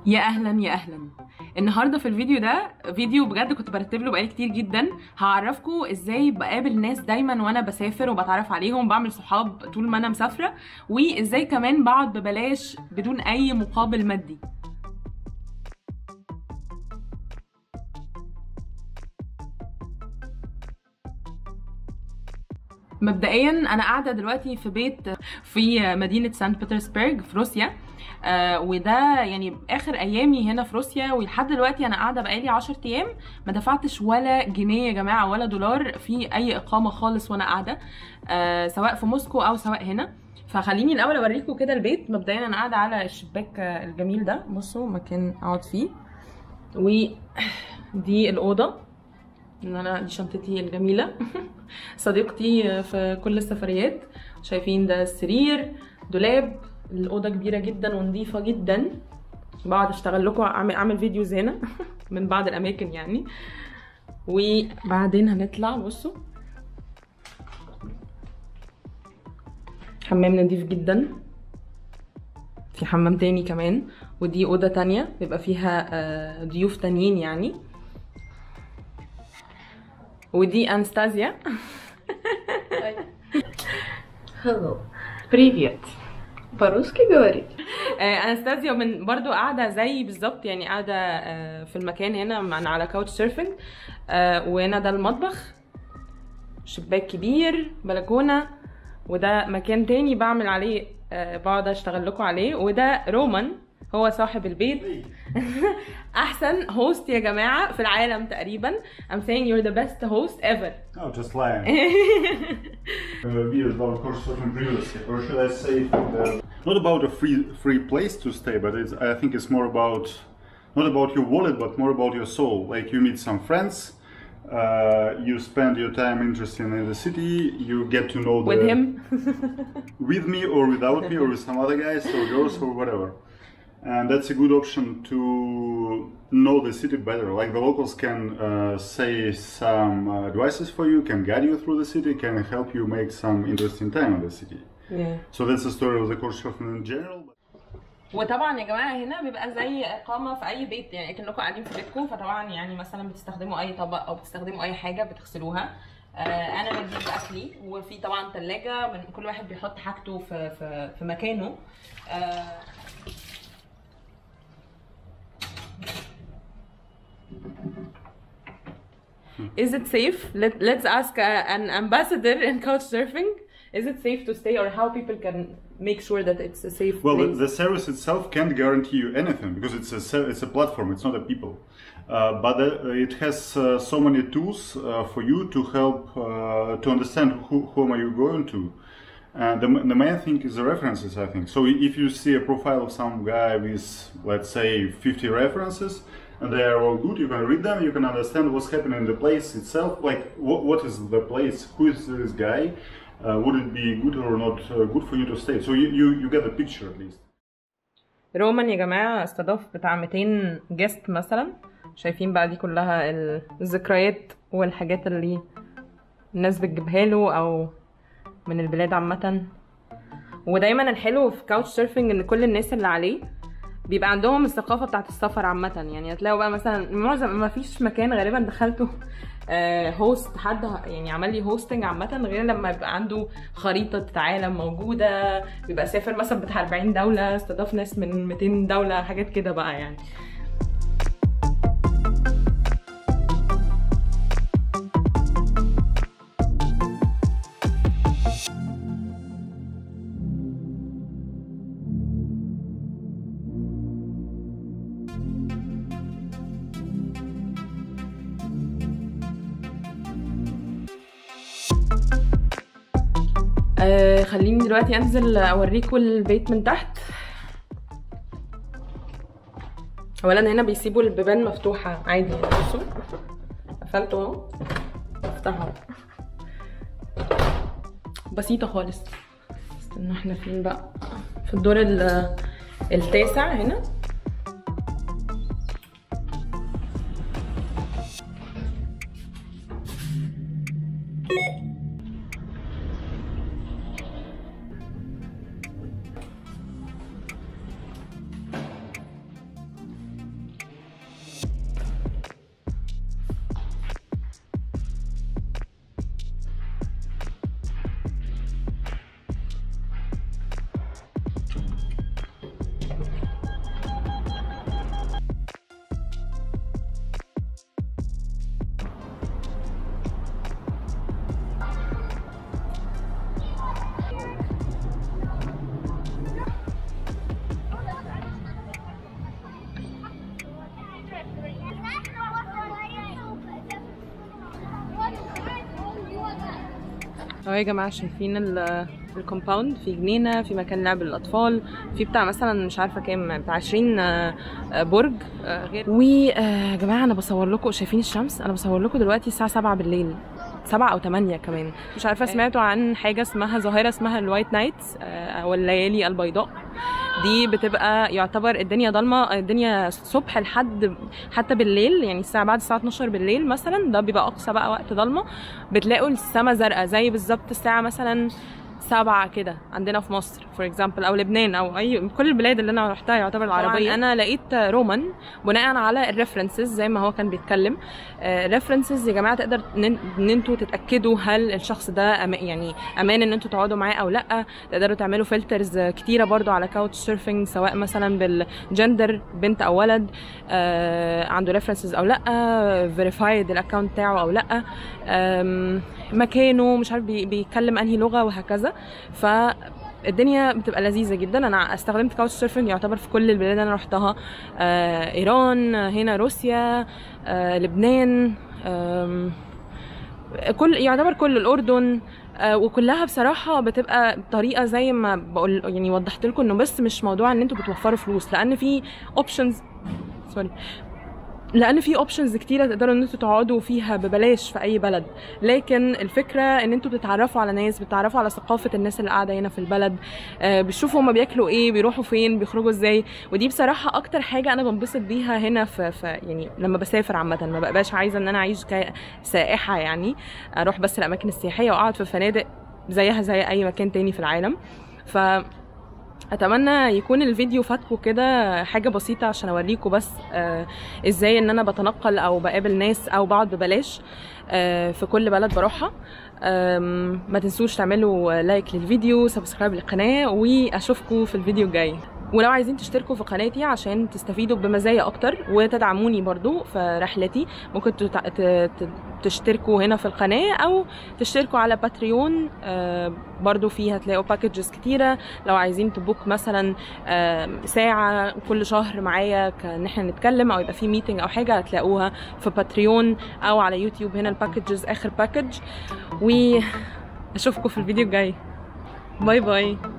يا اهلا يا اهلا النهارده في الفيديو ده فيديو بجد كنت برتب له بقالي كتير جدا هعرفكم ازاي بقابل ناس دايما وانا بسافر وبتعرف عليهم بعمل صحاب طول ما انا مسافره وازاي كمان بقعد ببلاش بدون اي مقابل مادي مبدئيا انا قاعده دلوقتي في بيت في مدينه سانت بطرسبرغ في روسيا آه وده يعني اخر ايامي هنا في روسيا ولحد دلوقتي انا قاعده بقالي 10 ايام ما دفعتش ولا جنيه يا جماعه ولا دولار في اي اقامه خالص وانا قاعده آه سواء في موسكو او سواء هنا فخليني الاول اوريكم كده البيت مبدئيا انا قاعده على الشباك الجميل ده بصوا مكان اقعد فيه ودي الاوضه ان انا دي شنطتي الجميله صديقتي في كل السفريات شايفين ده السرير دولاب الاوضه كبيره جدا ونظيفه جدا بقعد اشتغل لكم اعمل اعمل فيديوز هنا من بعض الاماكن يعني وبعدين هنطلع بصوا حمام نظيف جدا في حمام تاني كمان ودي اوضه تانية بيبقى فيها ضيوف تانيين يعني ودي انستازيا Hello. Привет. По-русски говорить? انستازيا من برضو قاعده زي بالظبط يعني قاعده آه، في المكان هنا من على كاوتش سيرفنج آه، وهنا ده المطبخ شباك كبير بلكونه وده مكان تاني بعمل عليه آه، بقعد اشتغل لكم عليه وده رومان هو صاحب البيت احسن هوست يا جماعه في العالم تقريبا I'm saying you're the best host ever Oh, just lying. Years about course of privacy, or should I say, uh, not about a free free place to stay, but it's, I think it's more about not about your wallet, but more about your soul. Like you meet some friends, uh, you spend your time interested in the city, you get to know the, with him with me or without me or with some other guys or girls or whatever. And that's a good option to know the city better. Like the locals can uh, say some uh, advices for you, can guide you through the city, can help you make some interesting time in the city. yeah. So that's the story of the Couchsurfing in general. وطبعا يا جماعه هنا بيبقى زي اقامه في اي بيت يعني كانكم قاعدين في بيتكم فطبعا يعني مثلا بتستخدموا اي طبق او بتستخدموا اي حاجه بتغسلوها آه انا بجيب اكلي وفي طبعا ثلاجه من كل واحد بيحط حاجته في في, في مكانه آه Is it safe? Let, let's ask uh, an ambassador in couchsurfing. Is it safe to stay or how people can make sure that it's a safe Well, the, place? the service itself can't guarantee you anything because it's a ser- it's a platform. It's not a people, uh, but uh, it has uh, so many tools uh, for you to help uh, to understand who whom are you going to. And the, the main thing is the references, I think. So if you see a profile of some guy with, let's say, 50 references, and they are all good, you can read them, you can understand what's happening in the place itself, like what, what is the place, who is this guy, uh, would it be good or not uh, good for you to stay? So you, you, you get the picture at least. رومان يا جماعة استضاف بتاع 200 جيست مثلا شايفين بقى دي كلها ال- الذكريات والحاجات اللي الناس بتجيبها له او من البلاد عامة ودايما الحلو في كاوتش سيرفنج ان كل الناس اللي عليه بيبقى عندهم الثقافة بتاعت السفر عامة يعني هتلاقوا بقى مثلا معظم ما فيش مكان غالبا دخلته هوست حد ه- يعني عمل لي هوستنج عامة غير لما يبقى عنده خريطة عالم موجودة بيبقى سافر مثلا بتاع 40 دولة استضاف ناس من 200 دولة حاجات كده بقى يعني آه خليني دلوقتي انزل اوريكم البيت من تحت اولا هنا بيسيبوا البيبان مفتوحه عادي بصوا قفلته اهو افتحه بسيطه خالص استنى احنا فين بقى في الدور ال- التاسع هنا اهو يا جماعه شايفين ال- الكومباوند في جنينه في مكان لعب للاطفال في بتاع مثلا مش عارفه كام بتاع 20 آه، آه، برج آه، غير ويا جماعه انا بصور لكم شايفين الشمس انا بصور لكم دلوقتي الساعه 7 بالليل سبعة أو تمانية كمان مش عارفة سمعتوا عن حاجة اسمها ظاهرة اسمها الوايت نايتس أو الليالي البيضاء دي بتبقى يعتبر الدنيا ضلمة الدنيا صبح لحد حتى بالليل يعني الساعة بعد الساعة 12 بالليل مثلا ده بيبقى أقصى بقى وقت ضلمة بتلاقوا السما زرقاء زي بالظبط الساعة مثلا سبعة كده عندنا في مصر فور اكزامبل او لبنان او اي كل البلاد اللي انا رحتها يعتبر العربيه انا لقيت رومان بناء على الريفرنسز زي ما هو كان بيتكلم ريفرنسز يا جماعه تقدر ان إن انتوا تتاكدوا هل الشخص ده أما يعني امان ان انتوا تقعدوا معاه او لا تقدروا تعملوا فلترز كتيره برضو على كاوتش سيرفنج سواء مثلا بالجندر بنت او ولد آه، عنده ريفرنسز او لا فيريفايد الاكونت بتاعه او لا آم، مكانه مش عارف بي- بيتكلم انهي لغه وهكذا ف الدنيا بتبقى لذيذه جدا انا استخدمت كاوتش سيرفنج يعتبر في كل البلاد اللي انا رحتها آه ايران هنا روسيا آه لبنان آم، كل يعتبر كل الاردن آه، وكلها بصراحه بتبقى طريقه زي ما بقول يعني وضحت لكم انه بس مش موضوع ان انتوا بتوفروا فلوس لان في اوبشنز سوري لان في اوبشنز كتيره تقدروا ان انتوا تقعدوا فيها ببلاش في اي بلد لكن الفكره ان انتوا بتتعرفوا على ناس بتتعرفوا على ثقافه الناس اللي قاعده هنا في البلد آه، بتشوفوا هما بياكلوا ايه بيروحوا فين بيخرجوا ازاي ودي بصراحه اكتر حاجه انا بنبسط بيها هنا في, في يعني لما بسافر عامه ما بقاش عايزه ان انا اعيش كسائحه يعني اروح بس الاماكن السياحيه واقعد في فنادق زيها زي اي مكان تاني في العالم ف اتمنى يكون الفيديو فاتكم كده حاجه بسيطه عشان اوريكم بس آه ازاي ان انا بتنقل او بقابل ناس او بقعد ببلاش آه في كل بلد بروحها آم، ما تنسوش تعملوا لايك للفيديو سبسكرايب للقناه واشوفكم في الفيديو الجاي ولو عايزين تشتركوا في قناتي عشان تستفيدوا بمزايا اكتر وتدعموني برضو في رحلتي ممكن تتع- ت- ت- تشتركوا هنا في القناه او تشتركوا على باتريون آه، برضو فيه هتلاقوا باكجز كتيره لو عايزين تبوك مثلا آم، ساعه كل شهر معايا كان احنا نتكلم او يبقى في ميتنج او حاجه هتلاقوها في باتريون او على يوتيوب هنا الباكجز اخر باكج واشوفكم في الفيديو الجاي باي باي